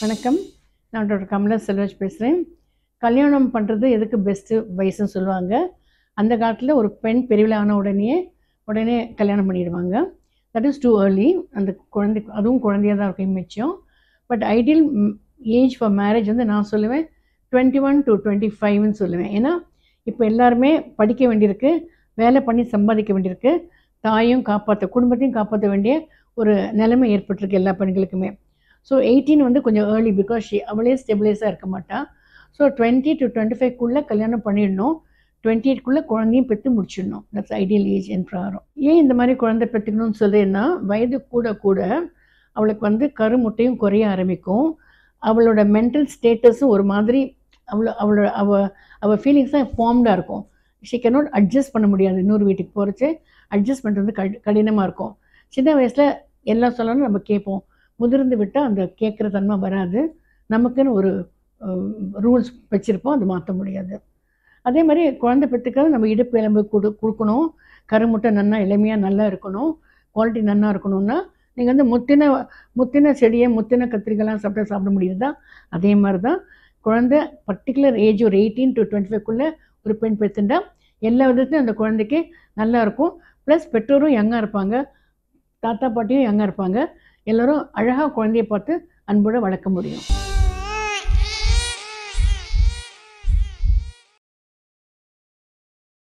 வணக்கம் நான் டாக்டர் கமலா செல்வராஜ் பேசுகிறேன் கல்யாணம் பண்ணுறது எதுக்கு பெஸ்ட்டு வயசுன்னு சொல்லுவாங்க அந்த காலத்தில் ஒரு பெண் பெரியவள ஆன உடனே உடனே கல்யாணம் பண்ணிடுவாங்க தட் இஸ் டூ ஏர்லி அந்த குழந்தை அதுவும் குழந்தையாக தான் இருக்கும் மிச்சம் but ideal age for marriage வந்து நான் சொல்லுவேன் டுவெண்ட்டி ஒன் டு டுவெண்ட்டி ஃபைவ்னு சொல்லுவேன் ஏன்னா இப்போ எல்லாருமே படிக்க வேண்டியிருக்கு வேலை பண்ணி சம்பாதிக்க வேண்டியிருக்கு தாயும் காப்பாற்ற குடும்பத்தையும் காப்பாற்ற வேண்டிய ஒரு நிலைமை ஏற்பட்டிருக்கு எல்லா பெண்களுக்குமே ஸோ எயிட்டீன் வந்து கொஞ்சம் ஏர்லி பிகாஸ் ஷி அவளே ஸ்டெபிளைஸாக இருக்க மாட்டா ஸோ டுவெண்ட்டி டு டுவெண்ட்டி ஃபைவ்க்குள்ளே கல்யாணம் பண்ணிடணும் டுவெண்ட்டி எயிட்குள்ளே குழந்தையும் பெற்று முடிச்சிடணும் தட்ஸ் ஐடியல் ஏஜ் என் பிரகாரம் ஏன் இந்த மாதிரி குழந்தை பெற்றுக்கணும்னு சொல்கிறேன்னா வயது கூட கூட அவளுக்கு வந்து கருமுட்டையும் குறைய ஆரம்பிக்கும் அவளோட மென்டல் ஸ்டேட்டஸும் ஒரு மாதிரி அவ்வளோ அவளோட அவ அவள் ஃபீலிங்ஸ் தான் ஃபார்ம்டாக இருக்கும் ஷி கேனாட் அட்ஜஸ்ட் பண்ண முடியாது இன்னொரு வீட்டுக்கு போகிறச்சு அட்ஜஸ்ட் பண்ணுறது கடி கடினமாக இருக்கும் சின்ன வயசில் எல்லாம் சொல்லணும் நம்ம கேட்போம் முதிர்ந்து விட்டால் அந்த கேட்குற தன்மை வராது நமக்குன்னு ஒரு ரூல்ஸ் வச்சுருப்போம் அது மாற்ற முடியாது அதே மாதிரி குழந்தை பெற்றுக்கிறது நம்ம இடுப்பு எலும்பு கொடு கொடுக்கணும் கருமுட்டை நன்னா இளமையாக நல்லா இருக்கணும் குவாலிட்டி நன்னா இருக்கணும்னா நீங்கள் வந்து முத்தின முத்தின செடியை முத்தின கத்திரிக்காய்லாம் சாப்பிட்டா சாப்பிட முடியுதா அதே மாதிரி தான் குழந்தை பர்டிகுலர் ஏஜ் ஒரு எயிட்டீன் டு டுவெண்ட்டி ஃபைவ்க்குள்ளே ஒரு பெண் பெற்றுண்டா எல்லா விதத்துலையும் அந்த குழந்தைக்கு நல்லா இருக்கும் ப்ளஸ் பெற்றோரும் யங்காக இருப்பாங்க தாத்தா பாட்டியும் யங்காக இருப்பாங்க எல்லோரும் அழகாக குழந்தைய பார்த்து அன்போடு வளர்க்க முடியும்